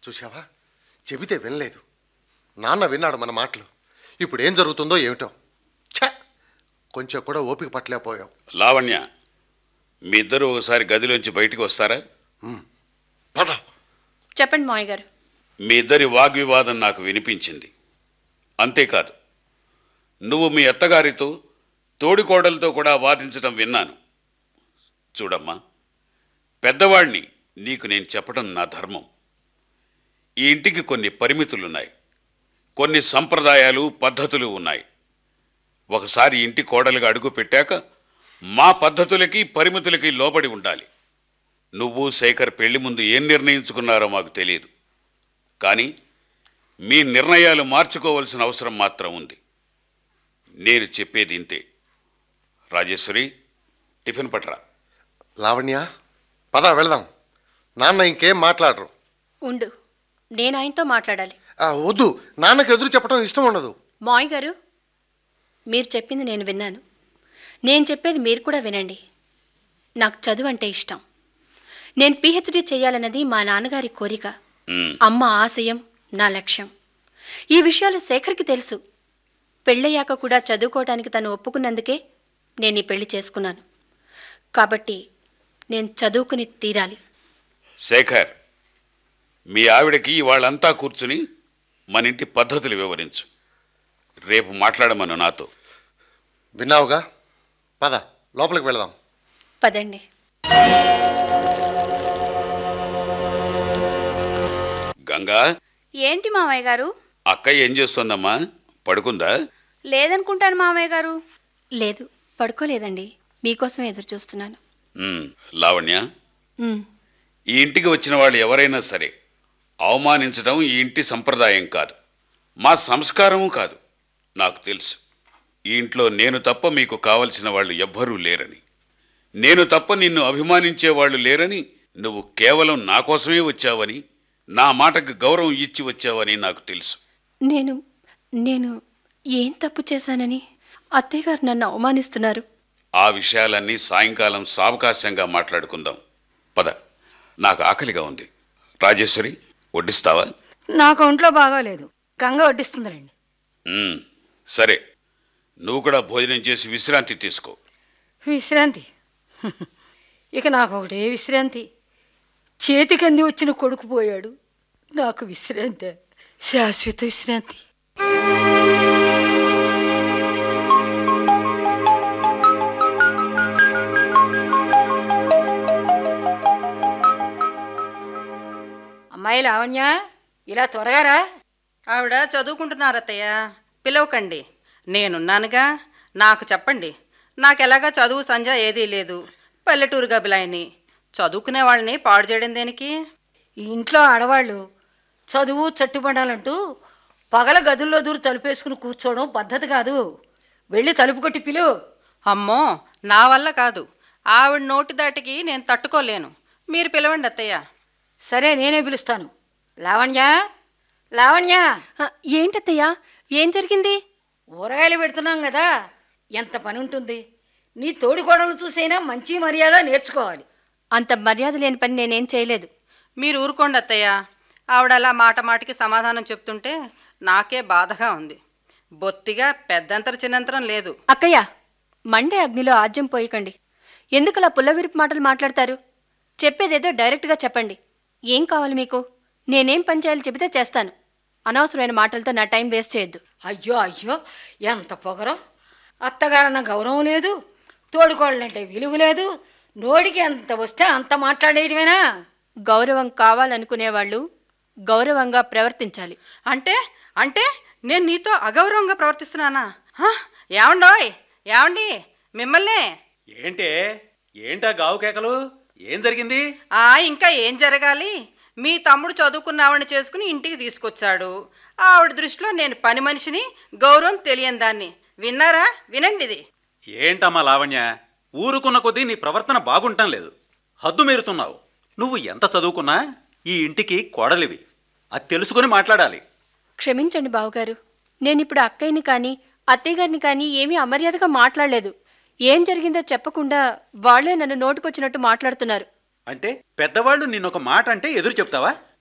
చూసావా చెబితే వినలేదు నాన్న విన్నాడు మన మాటలు ఇప్పుడు ఏం జరుగుతుందో ఏమిటో ఛ కొంచెం కూడా ఓపిక పట్టలేకపోయాం లావణ్య మీ ఇద్దరు ఒకసారి గదిలోంచి బయటికి వస్తారా పద చెప్పండి మావయ్య గారు మీ ఇద్దరి వాగ్వివాదం నాకు వినిపించింది అంతేకాదు నువ్వు మీ అత్తగారితో తోడికోడలతో కూడా వాదించడం విన్నాను చూడమ్మా పెద్దవాణ్ణి నీకు నేను చెప్పడం నా ధర్మం ఈ ఇంటికి కొన్ని పరిమితులున్నాయి కొన్ని సంప్రదాయాలు పద్ధతులు ఉన్నాయి ఒకసారి ఇంటి కోడలుగా అడుగు పెట్టాక మా పద్ధతులకి పరిమితులకి లోబడి ఉండాలి నువ్వు శేఖర్ పెళ్లి ముందు ఏం నిర్ణయించుకున్నారో మాకు తెలియదు కానీ మీ నిర్ణయాలు మార్చుకోవాల్సిన అవసరం మాత్రం ఉంది నేను చెప్పేది ఇంతే రాజేశ్వరి టిఫిన్ పట్రా లావణ్య పద వెళదాం నాన్న ఇంకేం మాట్లాడరు ఉండు నేను ఆయనతో మాట్లాడాలి ఆ, వద్దు నాన్నకు ఎదురు చెప్పడం ఇష్టం ఉండదు మావయ్య గారు మీరు చెప్పింది నేను విన్నాను నేను చెప్పేది మీరు కూడా వినండి నాకు చదువు అంటే ఇష్టం నేను పిహెచ్డి చేయాలన్నది మా నాన్నగారి కోరిక ఉమ్, అమ్మ ఆశయం నా లక్ష్యం ఈ విషయాలు శేఖర్కి తెలుసు పెళ్ళయ్యాక కూడా చదువుకోవడానికి తను ఒప్పుకున్నందుకే నేను ఈ పెళ్లి చేసుకున్నాను కాబట్టి నేను చదువుకుని తీరాలి శేఖర్ మీ ఆవిడకి వాళ్ళంతా కూర్చుని మన ఇంటి పద్ధతులు వివరించు రేపు మాట్లాడమను నాతో విన్నావుగా పద లోపలికి వెళదాం పదండి గంగా ఏంటి మామయ్య గారు అక్కయ్య ఏం చేస్తోందమ్మా పడుకుందా లేదనుకుంటాను మామయ్య గారు లేదు పడుకోలేదండి మీకోసం ఎదురు చూస్తున్నాను ఉమ్, లావణ్య ఉమ్, ఈ ఇంటికి వచ్చిన వాళ్ళు ఎవరైనా సరే అవమానించడం ఈ ఇంటి సంప్రదాయం కాదు మా సంస్కారము కాదు నాకు తెలుసు ఈ ఇంట్లో నేను తప్ప మీకు కావలసిన వాళ్ళు ఎవ్వరూ లేరని నేను తప్ప నిన్ను అభిమానించే వాళ్ళు లేరని నువ్వు కేవలం నా కోసమే వచ్చావని నా మాటకు గౌరవం ఇచ్చి వచ్చావని నాకు తెలుసు నేను నేను ఏం తప్పు చేశానని అత్తయ్య గారు నన్ను అవమానిస్తున్నారు ఆ విషయాలన్నీ సాయంకాలం సావకాశంగా మాట్లాడుకుందాం పద నాకు ఆకలిగా ఉంది రాజేశ్వరి వడ్డిస్తావా నాకు ఒంట్లో బాగోలేదు గంగ వడ్డిస్తుందిలేండి ఉమ్, సరే నువ్వు కూడా భోజనం చేసి విశ్రాంతి తీసుకో విశ్రాంతి ఇక నాకు ఒకటే విశ్రాంతి చేతికంది వచ్చిన కొడుకు పోయాడు నాకు విశ్రాంతి శాశ్వత విశ్రాంతి అమ్మాయి లావణ్య ఇలా త్వరగా రా ఆవిడ చదువుకుంటున్నారు అత్తయ్య పిలవకండి నేనున్నానుగా నాకు చెప్పండి నాకెలాగా చదువు సంజ ఏదీ లేదు పల్లెటూరు గబిలాయిని చదువుకునే వాళ్ళని పాడు చేయడం దేనికి ఈ ఇంట్లో ఆడవాళ్ళు చదువు చట్టుబడాలంటూ పగల గదుల్లో దూరి తలుపేసుకుని కూర్చోవడం పద్ధతి కాదు వెళ్ళి తలుపు కొట్టి పిలువు అమ్మో నా వల్ల కాదు ఆవిడ నోటి దాటికి నేను తట్టుకోలేను మీరు పిలవండి అత్తయ్య సరే నేనే పిలుస్తాను లావణ్య లావణ్య ఆ, ఏంటత్తయ్యా ఏం జరిగింది ఊరగాయలు పెడుతున్నాం కదా ఎంత పని ఉంటుంది నీ తోడికోడలు చూసైనా మంచి మర్యాద నేర్చుకోవాలి అంత మర్యాద లేని పని నేనేం చేయలేదు మీరు ఊరుకోండి అత్తయ్య ఆవిడ అలా మాట మాటికి సమాధానం చెప్తుంటే నాకే బాధగా ఉంది బొత్తిగా పెద్దంతరం చిన్నంతరం లేదు అక్కయ్య మండే అగ్నిలో ఆజ్యం పోయకండి ఎందుకలా పుల్లవిరుపు మాటలు మాట్లాడతారు చెప్పేదేదో డైరెక్ట్గా చెప్పండి ఏం కావాలి మీకు నేనేం పని చేయాలో చెబితే చేస్తాను అనవసరమైన మాటలతో నా టైం వేస్ట్ చేయొద్దు అయ్యో అయ్యో ఎంత పొగరో అత్తగారన్న గౌరవం లేదు తోడుకోళ్ళంటే విలువ లేదు నోటికి ఎంత వస్తే అంత మాట్లాడేయడమేనా గౌరవం కావాలనుకునేవాళ్ళు గౌరవంగా ప్రవర్తించాలి అంటే అంటే నేను నీతో అగౌరవంగా ప్రవర్తిస్తున్నానా హ? ఏమండోయ్ ఏమండి మిమ్మల్నే ఏంటే ఏంటా గావు కేకలు ఏం జరిగింది ఆ ఇంకా ఏం జరగాలి మీ తమ్ముడు చదువుకున్నావని చేసుకుని ఇంటికి తీసుకొచ్చాడు ఆవిడ దృష్టిలో నేను పని మనిషిని గౌరవం తెలియని దాన్ని విన్నారా వినండి ఇది ఏంటమ్మా లావణ్య ఊరుకున్న కొద్దీ నీ ప్రవర్తన బాగుంటం లేదు హద్దు మీరుతున్నావు నువ్వు ఎంత చదువుకున్నా ఈ ఇంటికి కోడలివి అది తెలుసుకొని మాట్లాడాలి క్షమించండి బావగారు నేనిప్పుడు అక్కయ్యని కానీ అత్తయ్య గారిని కానీ ఏమీ అమర్యాదగా మాట్లాడలేదు ఏం జరిగిందో చెప్పకుండా వాళ్లే నన్ను నోటుకొచ్చినట్టు మాట్లాడుతున్నారు అంటే పెద్దవాళ్ళు నిన్నొక మాట అంటే ఎదురు చెప్తావా